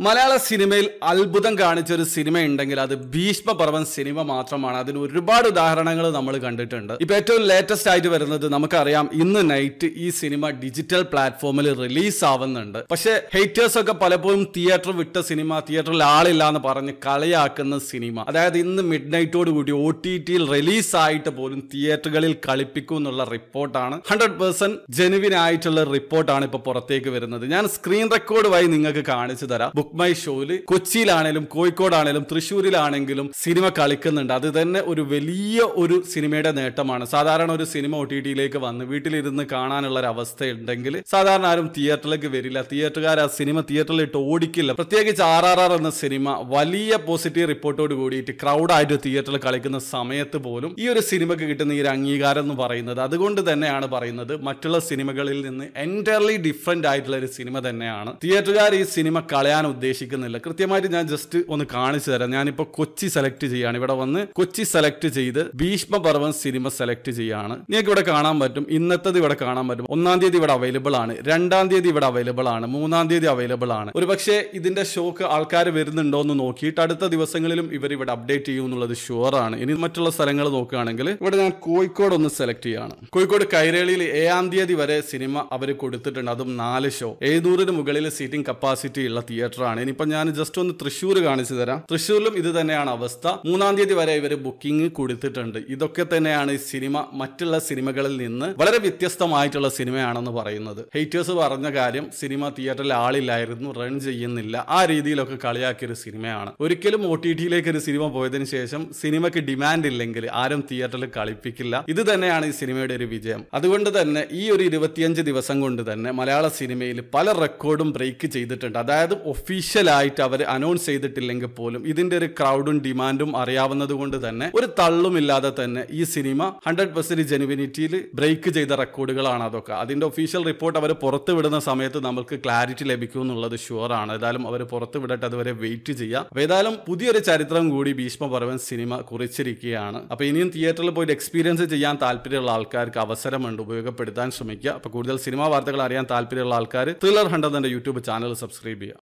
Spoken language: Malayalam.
മലയാള സിനിമയിൽ അത്ഭുതം കാണിച്ച ഒരു സിനിമ ഉണ്ടെങ്കിൽ അത് ഭീഷ്മപർവൻ സിനിമ മാത്രമാണ് അതിന് ഒരുപാട് ഉദാഹരണങ്ങൾ നമ്മൾ കണ്ടിട്ടുണ്ട് ഇപ്പൊ ഏറ്റവും ലേറ്റസ്റ്റ് ആയിട്ട് വരുന്നത് നമുക്കറിയാം ഇന്ന് നൈറ്റ് ഈ സിനിമ ഡിജിറ്റൽ പ്ലാറ്റ്ഫോമിൽ റിലീസ് ആവുന്നുണ്ട് പക്ഷെ ഹേറ്റേഴ്സ് ഒക്കെ പലപ്പോഴും തിയേറ്റർ വിട്ട സിനിമ തിയേറ്ററിൽ ആളില്ല എന്ന് പറഞ്ഞ് കളിയാക്കുന്ന സിനിമ അതായത് ഇന്ന് മിഡ് നൈറ്റോട് കൂടി ഒ ടി ടിയിൽ റിലീസ് ആയിട്ട് പോലും തിയേറ്ററുകളിൽ കളിപ്പിക്കും എന്നുള്ള റിപ്പോർട്ടാണ് ഹൺഡ്രഡ് പേഴ്സെന്റ് ജെനുവിൻ ആയിട്ടുള്ള റിപ്പോർട്ടാണ് ഇപ്പൊ പുറത്തേക്ക് വരുന്നത് ഞാൻ സ്ക്രീൻ റെക്കോർഡ് വഴി നിങ്ങൾക്ക് കാണിച്ചു തരാം ബുക്ക് മൈ ഷോയില് കൊച്ചിയിലാണേലും കോഴിക്കോടാണേലും തൃശ്ശൂരിലാണെങ്കിലും സിനിമ കളിക്കുന്നുണ്ട് അത് തന്നെ ഒരു വലിയ ഒരു സിനിമയുടെ നേട്ടമാണ് സാധാരണ ഒരു സിനിമ ഒ ടി ടിയിലേക്ക് വന്ന് വീട്ടിലിരുന്ന് കാണാനുള്ള ഒരു അവസ്ഥ ഉണ്ടെങ്കിൽ സാധാരണ ആരും തിയേറ്ററിലേക്ക് വരില്ല തിയേറ്ററുകാർ ആ സിനിമ തിയേറ്ററിൽ ഇട്ട് ഓടിക്കില്ല പ്രത്യേകിച്ച് ആർ ആർ ആർ എന്ന സിനിമ വലിയ പോസിറ്റീവ് റിപ്പോർട്ടോട് കൂടിയിട്ട് ക്രൗഡായിട്ട് തിയേറ്ററിൽ കളിക്കുന്ന സമയത്ത് പോലും ഈ ഒരു സിനിമക്ക് കിട്ടുന്ന ഈ ഒരു അംഗീകാരം എന്ന് പറയുന്നത് അതുകൊണ്ട് തന്നെയാണ് പറയുന്നത് മറ്റുള്ള സിനിമകളിൽ നിന്ന് എൻറ്റയർലി ഡിഫറെന്റ് ആയിട്ടുള്ള ഒരു സിനിമ തന്നെയാണ് തിയേറ്ററുകാർ ഈ സിനിമ കളയാൻ ഉദ്ദേശിക്കുന്നില്ല കൃത്യമായിട്ട് ഞാൻ ജസ്റ്റ് ഒന്ന് കാണിച്ചു തരാം ഞാനിപ്പോ കൊച്ചി സെലക്ട് ചെയ്യാണ് ഇവിടെ വന്ന് കൊച്ചി സെലക്ട് ചെയ്ത് ഭീഷ്മപർവൻ സിനിമ സെലക്ട് ചെയ്യാണ് നിങ്ങൾക്ക് ഇവിടെ കാണാൻ പറ്റും ഇന്നത്തത് ഇവിടെ കാണാൻ പറ്റും ഒന്നാം തീയതി ഇവിടെ അവൈലബിൾ ആണ് രണ്ടാം തീയതി ഇവിടെ അവൈലബിൾ ആണ് മൂന്നാം തീയതി അവൈലബിൾ ആണ് ഒരു പക്ഷേ ഇതിന്റെ ഷോക്ക് ആൾക്കാർ വരുന്നുണ്ടോ എന്ന് നോക്കിയിട്ട് അടുത്ത ദിവസങ്ങളിലും ഇവർ ഇവിടെ അപ്ഡേറ്റ് ചെയ്യും എന്നുള്ളത് ഷുവർ ആണ് ഇനി മറ്റുള്ള സ്ഥലങ്ങൾ നോക്കുകയാണെങ്കിൽ ഇവിടെ ഞാൻ കോഴിക്കോട് ഒന്ന് സെലക്ട് ചെയ്യാണ് കോഴിക്കോട് കൈരളിയിൽ ഏഴാം തീയതി വരെ സിനിമ അവർ കൊടുത്തിട്ടുണ്ട് അതും നാല് ഷോ എഴുന്നൂറിന് മുകളിൽ സീറ്റിംഗ് കപ്പാസിറ്റി ഉള്ള തിയേറ്റർ ആണ് ഇനിയിപ്പോ ഞാൻ ജസ്റ്റ് ഒന്ന് തൃശ്ശൂർ കാണിച്ചു തരാം തൃശ്ശൂരിലും ഇത് തന്നെയാണ് അവസ്ഥ മൂന്നാം തീയതി വരെ ഇവർ ബുക്കിംഗ് കൊടുത്തിട്ടുണ്ട് ഇതൊക്കെ തന്നെയാണ് ഈ സിനിമ മറ്റുള്ള സിനിമകളിൽ നിന്ന് വളരെ വ്യത്യസ്തമായിട്ടുള്ള സിനിമയാണെന്ന് പറയുന്നത് ഹെയ്റ്റേഴ്സ് പറഞ്ഞ കാര്യം സിനിമ തിയേറ്ററിൽ ആളില്ലായിരുന്നു റൺ ചെയ്യുന്നില്ല ആ രീതിയിലൊക്കെ കളിയാക്കിയ ഒരു സിനിമയാണ് ഒരിക്കലും ഒ ടി ടിയിലേക്ക് ഒരു സിനിമ പോയതിനു ശേഷം സിനിമയ്ക്ക് ഡിമാൻഡ് ഇല്ലെങ്കിൽ ആരും തിയേറ്ററിൽ കളിപ്പിക്കില്ല ഇത് തന്നെയാണ് ഈ സിനിമയുടെ ഒരു വിജയം അതുകൊണ്ട് തന്നെ ഈ ഒരു ഇരുപത്തിയഞ്ച് ദിവസം കൊണ്ട് തന്നെ മലയാള സിനിമയിൽ പല റെക്കോർഡും ബ്രേക്ക് ചെയ്തിട്ടുണ്ട് അതായത് ഒഫീഷ്യലായിട്ട് അവർ അനൗൺസ് ചെയ്തിട്ടില്ലെങ്കിൽ പോലും ഇതിന്റെ ഒരു ക്രൗഡും ഡിമാൻഡും അറിയാവുന്നത് കൊണ്ട് തന്നെ ഒരു തള്ളുമില്ലാതെ തന്നെ ഈ സിനിമ ഹൺഡ്രഡ് പെർസെന്റ് ജെനുവിനിറ്റിയിൽ ബ്രേക്ക് ചെയ്ത റെക്കോർഡുകളാണ് അതൊക്കെ അതിന്റെ ഒഫീഷ്യൽ റിപ്പോർട്ട് അവർ പുറത്ത് വിടുന്ന സമയത്ത് നമുക്ക് ക്ലാരിറ്റി ലഭിക്കും എന്നുള്ളത് ഷുവർ ആണ് ഏതായാലും അവർ പുറത്ത് വിടട്ടെ അതുവരെ വെയിറ്റ് ചെയ്യാം അപ്പൊ ഏതായാലും പുതിയൊരു ചരിത്രം കൂടി ഭീഷ്മപർവൻ സിനിമ കുറിച്ചിരിക്കുകയാണ് അപ്പൊ ഇനിയും തിയേറ്ററിൽ പോയിട്ട് എക്സ്പീരിയൻസ് ചെയ്യാൻ താല്പര്യമുള്ള ആൾക്കാർക്ക് അവസരമുണ്ട് ഉപയോഗപ്പെടുത്താൻ ശ്രമിക്കുക അപ്പൊ കൂടുതൽ സിനിമാ വാർത്തകൾ അറിയാൻ താല്പര്യമുള്ള ആൾക്കാർ ത്രില്ലർ ഹണ്ടർ എന്റെ യൂട്യൂബ് ചാനൽ സബ്സ്ക്രൈബ് ചെയ്യുക